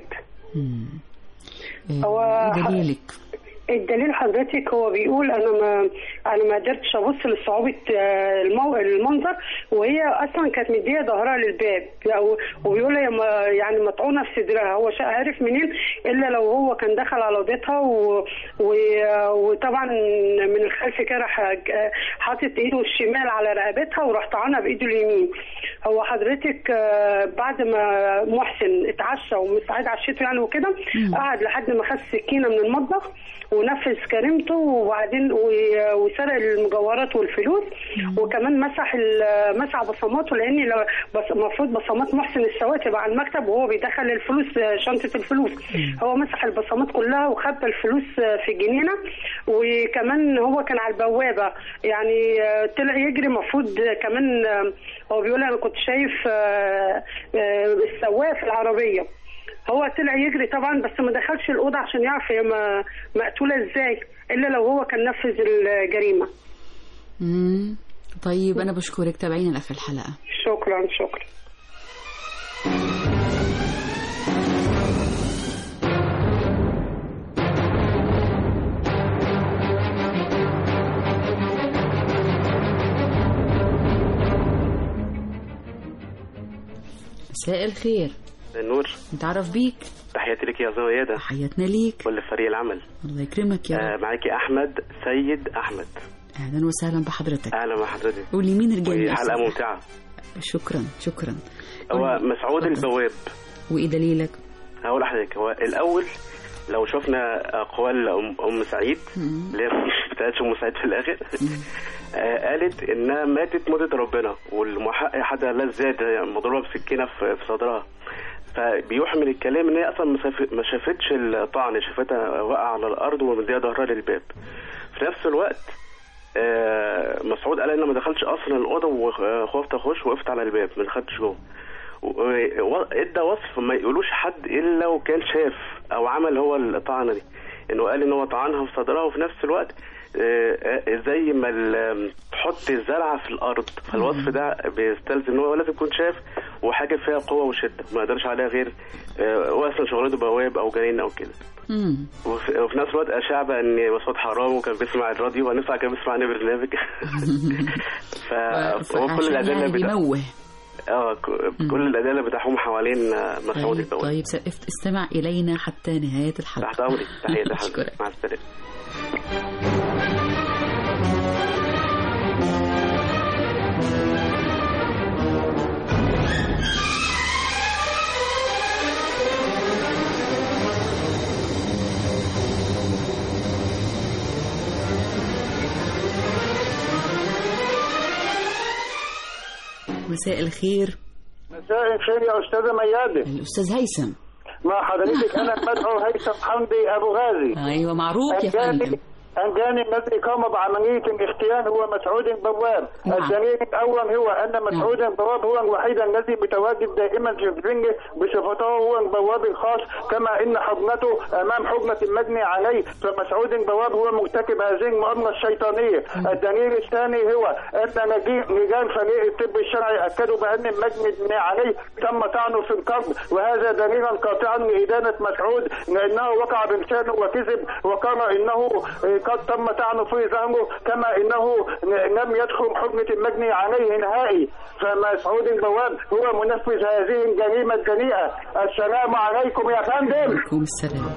هو ايه دليلك الدليل حضرتك هو بيقول انا ما انا ما قدرتش ابص لصعوبه آه، المو... المنظر وهي اصلا كانت مديه ظهرها للباب أو- وبيقول هي ما- يعني مطعونه في صدرها هو شا- عارف منين الا لو هو كان دخل على اوضتها و... و... وطبعا من الخلف كده راح آه، حاطط ايده الشمال على رقبتها وراح طعنها بايده اليمين هو حضرتك آه، بعد ما محسن اتعشى ومساعد عشيته يعني وكده قعد لحد ما خد سكينه من المطبخ ونفذ كريمته وبعدين و- وسرق المجوهرات والفلوس وكمان مسح ال- مسح بصماته لان لو- بص- المفروض بصمات محسن السواق تبقى على المكتب وهو بيدخل الفلوس شنطه الفلوس هو مسح البصمات كلها وخبى الفلوس في الجنينه وكمان هو كان على البوابه يعني آه، طلع يجري المفروض كمان آه، هو بيقول انا كنت شايف آه، آه، السواق في العربيه هو طلع يجري طبعا بس ما دخلش الاوضه عشان يعرف هي م- مقتوله ازاي الا لو هو كان نفذ الجريمه مم. طيب انا بشكرك تابعينا لاخر الحلقه شكرا شكرا مساء الخير النور نتعرف بيك تحياتي لك يا زويدة تحياتنا ليك ولفريق العمل الله يكرمك يا رب آه معاكي أحمد سيد أحمد اهلا وسهلا بحضرتك أهلا بحضرتك قولي مين الجاني يا حلقة أستاذ؟ ممتعة شكرا شكرا هو مسعود البواب وايه دليلك هقول لحضرتك هو الأول لو شفنا أقوال أم, أم سعيد اللي هي مش بتاعتش أم سعيد في الآخر آه قالت إنها ماتت موتة ربنا والمحقق حدا لا زاد مضروبة بسكينة في في صدرها فبيحمل الكلام ان هي اصلا ما شاف- ما شافتش الطعن شافتها واقعه على الارض ومديها ظهرها للباب في نفس الوقت آه، مسعود قال انا ما دخلتش اصلا الاوضه وخفت اخش وقفت على الباب ما دخلتش جوه و- و- ادى وصف ما يقولوش حد الا وكان شاف او عمل هو الطعنه دي انه قال ان هو طعنها في صدرها وفي نفس الوقت آه، آه، زي ما ال- تحط الزرعه في الارض فالوصف ده بيستلزم ان هو لازم يكون شاف وحاجه فيها قوه وشده ما يقدرش عليها غير آه، هو اصلا شغلته بواب او جنين او كده مم. وفي, وفي نفس الوقت اشاع بقى ان مسعود حرام وكان بيسمع الراديو ونسمع كان بيسمع عني برنامج فهو كل عشان الادله يعني بتا... بيموه اه ك- كل الادله بتحوم حوالين آه، مسعود طيب, البواب طيب سقفت استمع الينا حتى نهايه الحلقه تحت امري تحيه لحضرتك أشكرك. مع السلامه مساء الخير مساء الخير يا استاذه ميادة الاستاذ هيثم مع حضرتك انا المدعو هيثم حمدي ابو غازي ايوه معروف يا أنجاني- فندم أنجاني الذي قام بعملية الاختيان هو مسعود بواب الدليل الأول هو أن مسعود بواب هو الوحيد الذي متواجد دائما في الفنج بصفته هو البواب الخاص كما إن حضنته أمام حضنة المجني عليه فمسعود بواب هو مرتكب هذه المؤامرة الشيطانية الدليل الثاني هو أن نجي- رجال فريق الطب الشرعي أكدوا بأن المجني عليه تم طعنه في القلب وهذا دليلا قاطعا لإدانة مسعود لأنه وقع بلسانه وكذب وقال إنه قد تم طعنه في ظهره كما إنه لم يدخل حكمة المجني عليه نهائي فمسعود البواب هو منفذ هذه الجريمة الدنيئة السلام عليكم يا فندم عليكم السلام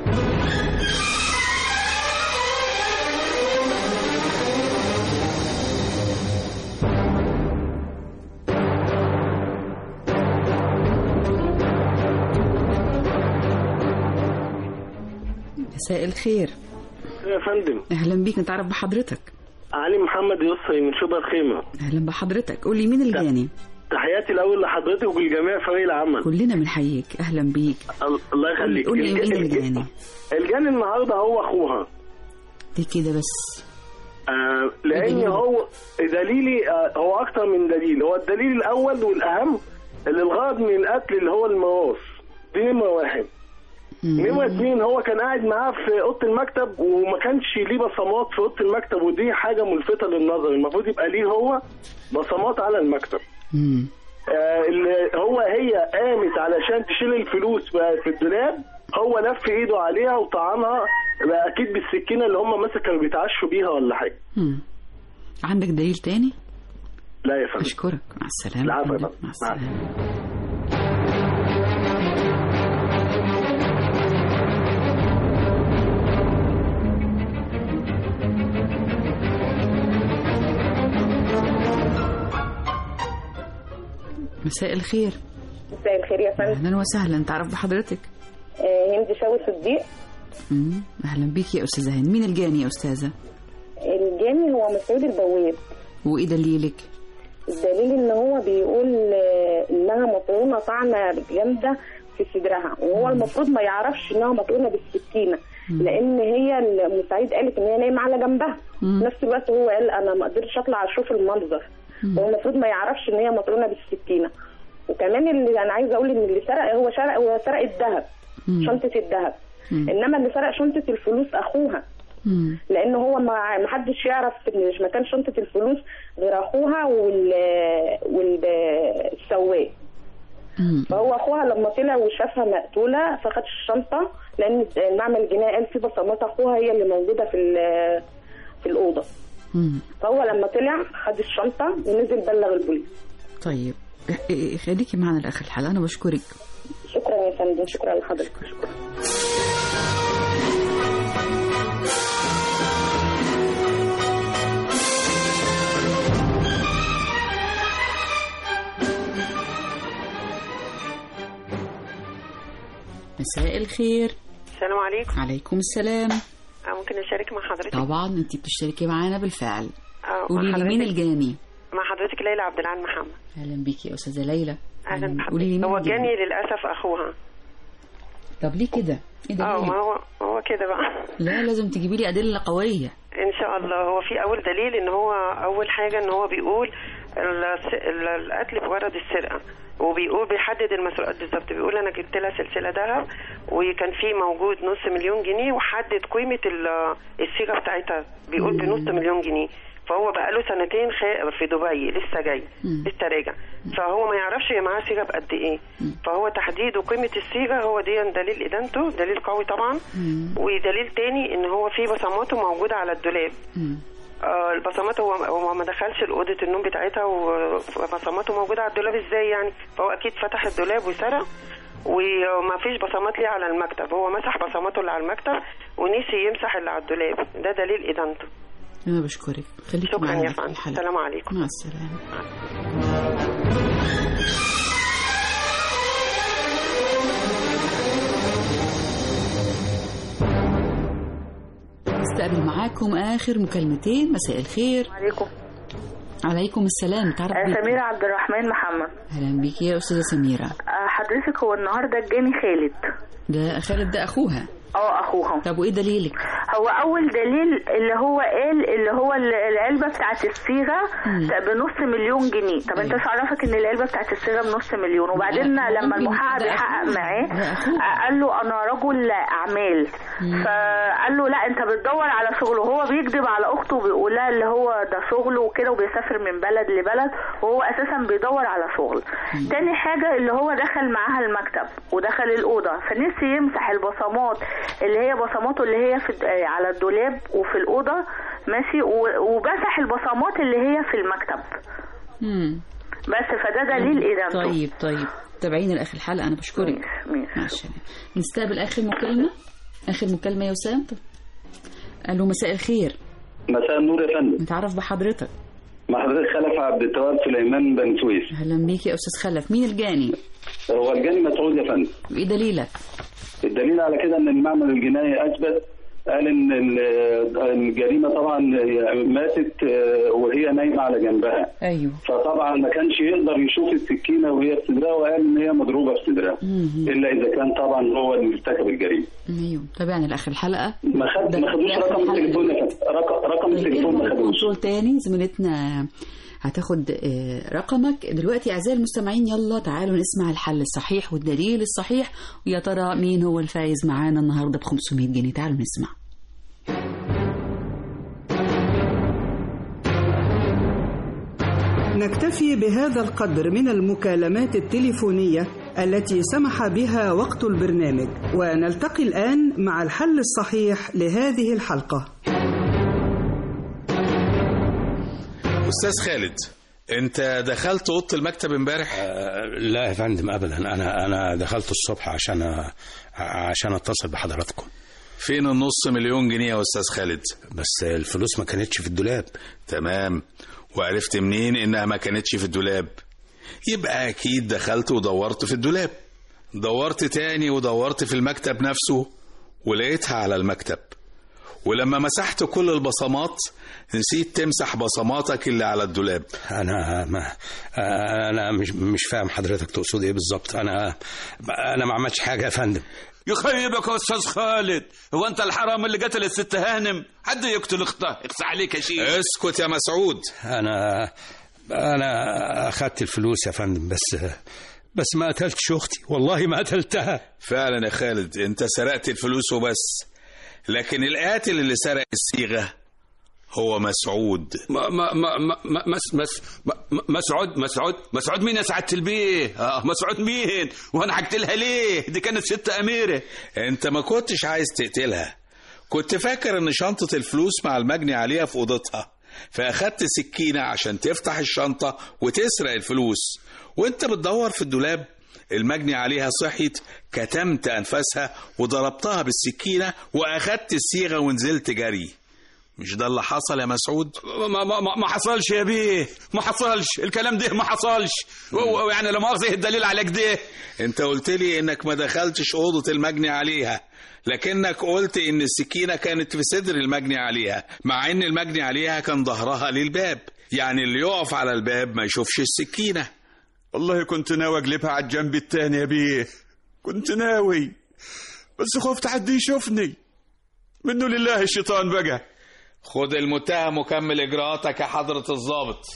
مساء الخير يا فندم اهلا بيك نتعرف بحضرتك علي محمد يسري من شبرا الخيمة اهلا بحضرتك قولي مين الجاني تحياتي الأول لحضرتك ولجميع فريق العمل كلنا بنحييك اهلا بيك ال- الله يخليك قولي الج- مين الج- الجاني الجاني النهارده هو أخوها دي كده بس آه لأن دليل؟ هو دليلي آه هو أكتر من دليل هو الدليل الأول والأهم اللي الغرض من القتل اللي هو الميراث دي نمرة واحد نمرة اتنين هو كان قاعد معاه في اوضه المكتب وما كانش ليه بصمات في اوضه المكتب ودي حاجه ملفته للنظر المفروض يبقى ليه هو بصمات على المكتب آه اللي هو هي قامت علشان تشيل الفلوس بقى في الدولاب هو لف ايده عليها وطعنها بقى اكيد بالسكينه اللي هم مثلا كانوا بيتعشوا بيها ولا حاجه مم. عندك دليل تاني لا يا فندم اشكرك مع السلامه العفو يا مع فندم. مع السلامه مساء الخير مساء الخير يا فندم اهلا وسهلا تعرف بحضرتك آه، هند شاوي صديق مم. اهلا بيك يا استاذه هند مين الجاني يا استاذه الجاني هو مسعود البواب وايه دليلك الدليل ان هو بيقول آه، انها مطعونه طعنه جامده في صدرها وهو المفروض ما يعرفش انها مطعونه بالسكينه لان هي ام سعيد قالت ان هي نايمه على جنبها في نفس الوقت هو قال انا ما قدرتش اطلع اشوف المنظر هو المفروض ما يعرفش ان هي مطعونه بالسكينه وكمان اللي انا عايزه اقول ان اللي سرق هو سرق هو سرق الذهب شنطه الذهب انما اللي سرق شنطه الفلوس اخوها لان هو ما ما حدش يعرف ان مش مكان شنطه الفلوس غير اخوها وال والسواق فهو اخوها لما طلع وشافها مقتوله فخد الشنطه لان المعمل الجنائي قال في بصمات اخوها هي اللي موجوده في ال- في الاوضه فهو لما طلع خد الشنطه ونزل بلغ البوليس طيب إيه- إيه، خليكي معنا لاخر الحلقه انا بشكرك شكرا يا فندم شكرا لحضرتك شكرا مساء الخير السلام عليكم عليكم السلام آه، ممكن اشارك مع حضرتك طبعا انت بتشتركي معانا بالفعل آه، قولي مع لي مين حضرتك- الجاني مع حضرتك ليلى عبد العال محمد اهلا بيكي يا استاذه ليلى اهلا قولي لي بحضرتك مين هو الجاني جاني للاسف اخوها طب ليه كده ايه ده اه ليه؟ ما هو هو كده بقى لا لازم تجيبي لي ادله قويه ان شاء الله هو في اول دليل ان هو اول حاجه ان هو بيقول الس- ال- القتل بغرض السرقه وبيقول بيحدد المسروقات بالظبط بيقول انا جبت لها سلسله ذهب وكان في موجود نص مليون جنيه وحدد قيمه ال- الصيغه بتاعتها بيقول بنص مليون جنيه فهو بقاله سنتين خا- في دبي لسه جاي لسه راجع فهو ما يعرفش هي معاه صيغه بقد ايه فهو تحديد وقيمه الصيغه هو دي دليل ادانته دليل قوي طبعا ودليل تاني ان هو في بصماته موجوده على الدولاب آه البصمات هو هو ما دخلش الاوضه النوم بتاعتها وبصماته موجوده على الدولاب ازاي يعني فهو اكيد فتح الدولاب وسرق وما فيش بصمات ليه على المكتب هو مسح بصماته اللي على المكتب ونسي يمسح اللي على الدولاب ده دليل ادانته انا بشكرك خليكي شكرا معانا يا في فندم الحلقه السلام عليكم مع السلامه استقبل معاكم اخر مكالمتين مساء الخير عليكم عليكم السلام تعرف آه، بيك سميرة عبد الرحمن محمد اهلا بيكي يا استاذه سميره آه، حضرتك هو النهارده الجاني خالد ده خالد ده اخوها اه اخوها طب وايه دليلك هو اول دليل اللي هو قال اللي هو ال- العلبه بتاعت الصيغه بنص مليون جنيه طب انت مش عرفك ان العلبه بتاعت الصيغه بنص مليون وبعدين لا، لما ممكن المحقق ده بيحقق أخوه. معاه ده أخوه. آه، قال له انا رجل اعمال فقال له لا انت بتدور على شغله هو بيكذب على اخته وبيقول لها اللي هو ده شغله وكده وبيسافر من بلد لبلد وهو اساسا بيدور على شغل تاني حاجه اللي هو دخل معاها المكتب ودخل الاوضه فنسي يمسح البصمات اللي هي بصماته اللي هي في الد- آه، على الدولاب وفي الاوضه ماشي و- ومسح البصمات اللي هي في المكتب مم. بس فده دليل ادانته طيب طيب تابعينا لاخر الحلقه انا بشكرك مع السلامه نستقبل اخر مكالمه اخر مكالمه يا وسام طب. الو مساء الخير مساء النور يا فندم نتعرف بحضرتك مع حضرتك خلف عبد التواب سليمان بن سويس اهلا بيك يا استاذ خلف مين الجاني هو الجاني مسعود يا فندم وايه دليلك الدليل على كده ان المعمل الجنائي اثبت قال ان ال- الجريمه طبعا ماتت وهي نايمه على جنبها ايوه فطبعا ما كانش يقدر يشوف السكينه وهي في صدرها وقال ان هي مضروبه في صدرها الا اذا كان طبعا هو اللي ارتكب الجريمه ايوه تابعنا لاخر الحلقه ما خد ما خدوش ده آخر رقم حلقة. التليفون يا فندم. رقم رقم التليفون ما خدوش كنترول تاني زميلتنا هتاخد آه، رقمك دلوقتي أعزائي المستمعين يلا تعالوا نسمع الحل الصحيح والدليل الصحيح ويا ترى مين هو الفايز معانا النهاردة ب 500 جنيه تعالوا نسمع نكتفي بهذا القدر من المكالمات التليفونية التي سمح بها وقت البرنامج ونلتقي الآن مع الحل الصحيح لهذه الحلقة استاذ خالد انت دخلت اوضه المكتب امبارح لا يا فندم ابدا انا انا دخلت الصبح عشان عشان اتصل بحضراتكم فين النص مليون جنيه يا استاذ خالد بس الفلوس ما كانتش في الدولاب تمام وعرفت منين انها ما كانتش في الدولاب يبقى اكيد دخلت ودورت في الدولاب دورت تاني ودورت في المكتب نفسه ولقيتها على المكتب ولما مسحت كل البصمات نسيت تمسح بصماتك اللي على الدولاب انا ما انا مش مش فاهم حضرتك تقصد ايه بالظبط انا انا ما عملتش حاجه يا فندم يخيبك يا استاذ خالد هو انت الحرام اللي قتل الست هانم حد يقتل اخته اقسى عليك يا شيخ اسكت يا مسعود انا انا اخدت الفلوس يا فندم بس بس ما قتلتش اختي والله ما قتلتها فعلا يا خالد انت سرقت الفلوس وبس لكن القاتل اللي سرق الصيغه هو مسعود ما ما ما ما ما مس مس ما- مسعود مسعود مسعود مين يا سعاده البيه اه مسعود مين وانا هقتلها ليه دي كانت ست اميره انت ما كنتش عايز تقتلها كنت فاكر ان شنطة الفلوس مع المجني عليها في اوضتها فاخدت سكينة عشان تفتح الشنطة وتسرق الفلوس وانت بتدور في الدولاب المجني عليها صحيت كتمت انفاسها وضربتها بالسكينة واخدت الصيغة ونزلت جري مش ده اللي حصل يا مسعود ما ما ما, ما حصلش يا بيه ما حصلش الكلام ده ما حصلش و- يعني لا مؤاخذه الدليل على كده انت قلت لي انك ما دخلتش اوضه المجني عليها لكنك قلت ان السكينه كانت في صدر المجني عليها مع ان المجني عليها كان ظهرها للباب يعني اللي يقف على الباب ما يشوفش السكينه والله كنت ناوي اقلبها على الجنب التاني يا بيه كنت ناوي بس خفت حد يشوفني منه لله الشيطان بقى خد المتهم وكمل اجراءاتك يا حضره الضابط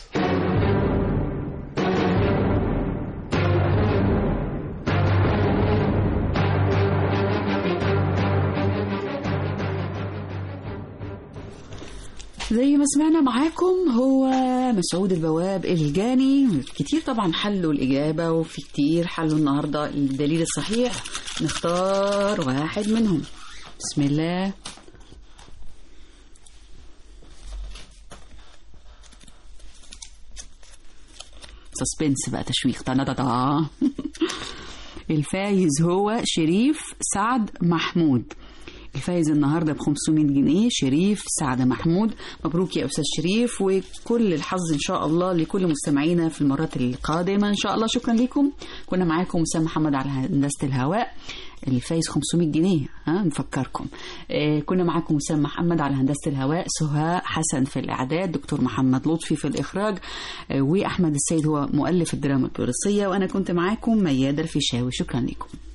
زي ما سمعنا معاكم هو مسعود البواب الجاني كتير طبعا حلوا الإجابة وفي كتير حلوا النهاردة الدليل الصحيح نختار واحد منهم بسم الله سسبنس بقى تشويق طنطا الفايز هو شريف سعد محمود الفايز النهارده ب 500 جنيه شريف سعد محمود مبروك يا استاذ شريف وكل الحظ ان شاء الله لكل مستمعينا في المرات القادمه ان شاء الله شكرا لكم كنا معاكم وسام محمد على هندسه الهواء الفايز 500 جنيه ها نفكركم آه كنا معاكم وسام محمد على هندسه الهواء سهاء حسن في الاعداد دكتور محمد لطفي في الاخراج آه واحمد السيد هو مؤلف الدراما البوليسيه وانا كنت معاكم ميادة الفيشاوي شكرا لكم